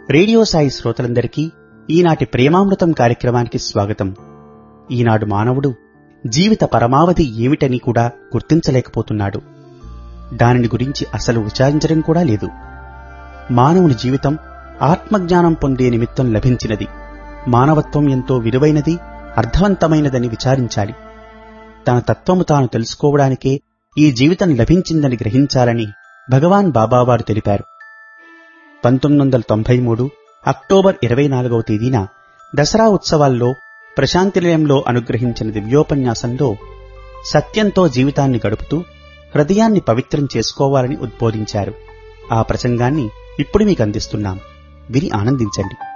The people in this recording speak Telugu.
రేడియో సాయి శ్రోతలందరికీ ఈనాటి ప్రేమామృతం కార్యక్రమానికి స్వాగతం ఈనాడు మానవుడు జీవిత పరమావధి ఏమిటని కూడా గుర్తించలేకపోతున్నాడు దానిని గురించి అసలు విచారించడం కూడా లేదు మానవుని జీవితం ఆత్మజ్ఞానం పొందే నిమిత్తం లభించినది మానవత్వం ఎంతో విలువైనది అర్థవంతమైనదని విచారించాలి తన తత్వము తాను తెలుసుకోవడానికే ఈ జీవితం లభించిందని గ్రహించాలని భగవాన్ బాబావారు తెలిపారు పంతొమ్మిది వందల తొంభై మూడు అక్టోబర్ ఇరవై నాలుగవ తేదీన దసరా ఉత్సవాల్లో ప్రశాంతినిలయంలో అనుగ్రహించిన దివ్యోపన్యాసంలో సత్యంతో జీవితాన్ని గడుపుతూ హృదయాన్ని పవిత్రం చేసుకోవాలని ఉద్బోధించారు ఆ ప్రసంగాన్ని ఇప్పుడు మీకు అందిస్తున్నాం విని ఆనందించండి